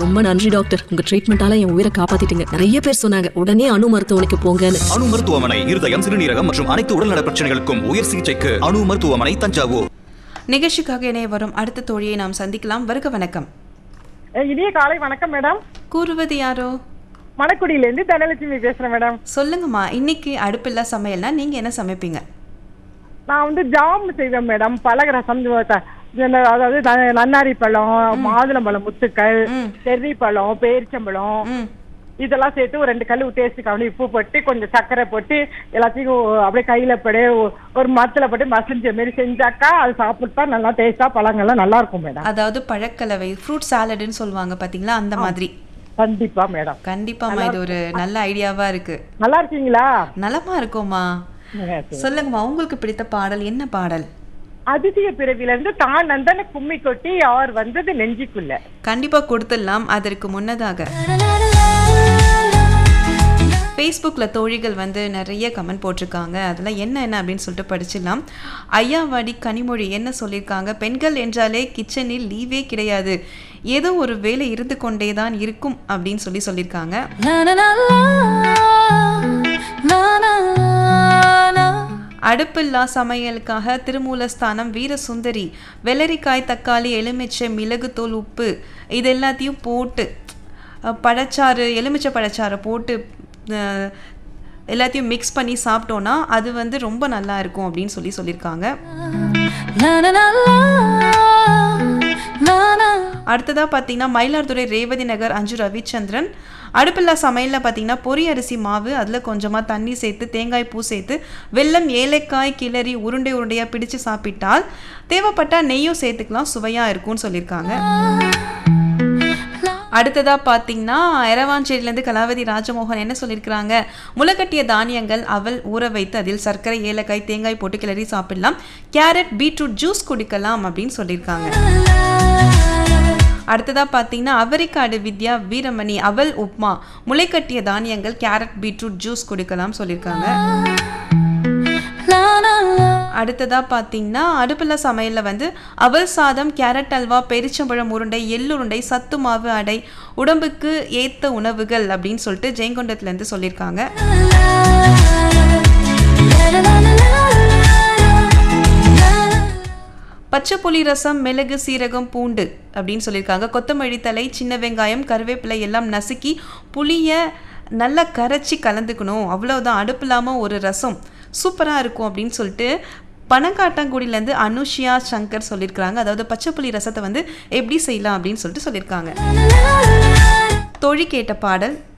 ரொம்ப நன்றி டாக்டர் உங்க ட்ரீட்மெண்டால என் உயிரை காப்பாத்திட்டீங்க நிறைய பேர் சொன்னாங்க உடனே அணு மருத்துவமனைக்கு போங்கன்னு அணு மருத்துவமனை இருதயம் சிறுநீரகம் மற்றும் அனைத்து உடல்நல பிரச்சனைகளுக்கும் உயர் சிகிச்சைக்கு அணு மருத்துவமனை தஞ்சாவூர் நிகழ்ச்சிக்காக இணைய வரும் அடுத்த தோழியை நாம் சந்திக்கலாம் வருக வணக்கம் அஹ் இனிய காலை வணக்கம் மேடம் கூறுவது யாரோ மணக்குடியிலேருந்து தனலட்சுமி பேசுறேன் மேடம் சொல்லுங்கம்மா இன்னைக்கு அடுப்பில்லா சமையல்னா நீங்க என்ன சமைப்பீங்க நான் வந்து ஜாம் செய்வேன் மேடம் பழகிறசம் அதாவது த- நன்னாரி பழம் மாதுளம்பழம் முத்துக்கள் ம். செர்ரி பழம் பேரிச்சம்பழம் ம் இதெல்லாம் சேர்த்து ஒரு ரெண்டு கல் டேஸ்ட்டுக்காக உப்பு போட்டு கொஞ்சம் சர்க்கரை போட்டு எல்லாத்தையும் அப்படியே கையில படி ஒரு மரத்துல போட்டு மசிஞ்ச மாரி செஞ்சாக்கா அது சாப்பிட்டா நல்லா டேஸ்டா பழங்கள்லாம் நல்லா இருக்கும் மேடம் அதாவது பழக்கலவை ஃப்ரூட் சாலடுன்னு சொல்லுவாங்க பாத்தீங்களா அந்த மாதிரி கண்டிப்பா மேடம் கண்டிப்பாம்மா இது ஒரு நல்ல ஐடியாவா இருக்கு நல்லா இருக்கீங்களா நலமா இருக்கோம்மா சொல்லுங்கம்மா உங்களுக்கு பிடித்த பாடல் என்ன பாடல் அதிசய பிறவில இருந்து தான் நந்தன கும்மி கொட்டி அவர் வந்தது நெஞ்சிக்குள்ள கண்டிப்பா கொடுத்துடலாம் அதற்கு முன்னதாக ஃபேஸ்புக்கில் தோழிகள் வந்து நிறைய கமெண்ட் போட்டிருக்காங்க அதெல்லாம் என்ன என்ன அப்படின்னு சொல்லிட்டு படிச்சிடலாம் ஐயாவாடி கனிமொழி என்ன சொல்லியிருக்காங்க பெண்கள் என்றாலே கிச்சனில் லீவே கிடையாது ஏதோ ஒரு வேலை இருந்து கொண்டே தான் இருக்கும் அப்படின்னு சொல்லி சொல்லியிருக்காங்க அடுப்பில்லா சமையலுக்காக திருமூலஸ்தானம் வீரசுந்தரி வெள்ளரிக்காய் தக்காளி எலுமிச்சை மிளகுத்தூள் உப்பு இது எல்லாத்தையும் போட்டு அஹ், பழச்சாறு எலுமிச்சை பழச்சாறை போட்டு அஹ், எல்லாத்தையும் மிக்ஸ் பண்ணி சாப்பிட்டோன்னா அது வந்து ரொம்ப நல்லா இருக்கும் அப்படின்னு சொல்லி சொல்லியிருக்காங்க அடுத்ததாக பார்த்தீங்கன்னா மயிலாடுதுறை ரேவதி நகர் அஞ்சு ரவிச்சந்திரன் அடுப்பில்லா சமையலில் பார்த்தீங்கன்னா பொரி அரிசி மாவு அதில் கொஞ்சமாக தண்ணி சேர்த்து தேங்காய் பூ சேர்த்து வெல்லம் ஏலக்காய் கிளறி உருண்டை உருண்டையாக பிடிச்சு சாப்பிட்டால் தேவைப்பட்டால் நெய்யும் சேர்த்துக்கலாம் சுவையாக இருக்கும்னு சொல்லியிருக்காங்க அடுத்ததா பார்த்தீங்கன்னா எரவாஞ்சேரியிலேருந்து கலாவதி ராஜமோகன் என்ன சொல்லியிருக்கிறாங்க முளைக்கட்டிய தானியங்கள் அவல் ஊற வைத்து அதில் சர்க்கரை ஏலக்காய் தேங்காய் போட்டு கிளறி சாப்பிடலாம் கேரட் பீட்ரூட் ஜூஸ் குடிக்கலாம் அப்படின்னு சொல்லியிருக்காங்க அடுத்ததா பார்த்தீங்கன்னா அவரிக்காடு வித்யா வீரமணி அவல் உப்மா முளைக்கட்டிய தானியங்கள் கேரட் பீட்ரூட் ஜூஸ் குடிக்கலாம் சொல்லியிருக்காங்க அடுத்ததா பார்த்தீங்கன்னா அடுப்பில் சமையலில் வந்து அவல் சாதம் கேரட் அல்வா பெரிச்சம்பழம் உருண்டை எள்ளுருண்டை சத்து மாவு அடை உடம்புக்கு ஏத்த உணவுகள் அப்படின்னு சொல்லிட்டு ஜெயங்கொண்டத்துலேருந்து சொல்லியிருக்காங்க பச்சை புளி ரசம் மிளகு சீரகம் பூண்டு அப்படின்னு சொல்லியிருக்காங்க கொத்தமல்லி தழை சின்ன வெங்காயம் கருவேப்பிலை எல்லாம் நசுக்கி புளியை நல்லா கரைச்சி கலந்துக்கணும் அவ்வளோதான் அடுப்பு இல்லாமல் ஒரு ரசம் சூப்பராக இருக்கும் அப்படின்னு சொல்லிட்டு பனங்காட்டாங்குடியிலேருந்து அனுஷியா சங்கர் சொல்லியிருக்கிறாங்க அதாவது பச்சை புளி ரசத்தை வந்து எப்படி செய்யலாம் அப்படின்னு சொல்லிட்டு சொல்லியிருக்காங்க தொழி கேட்ட பாடல்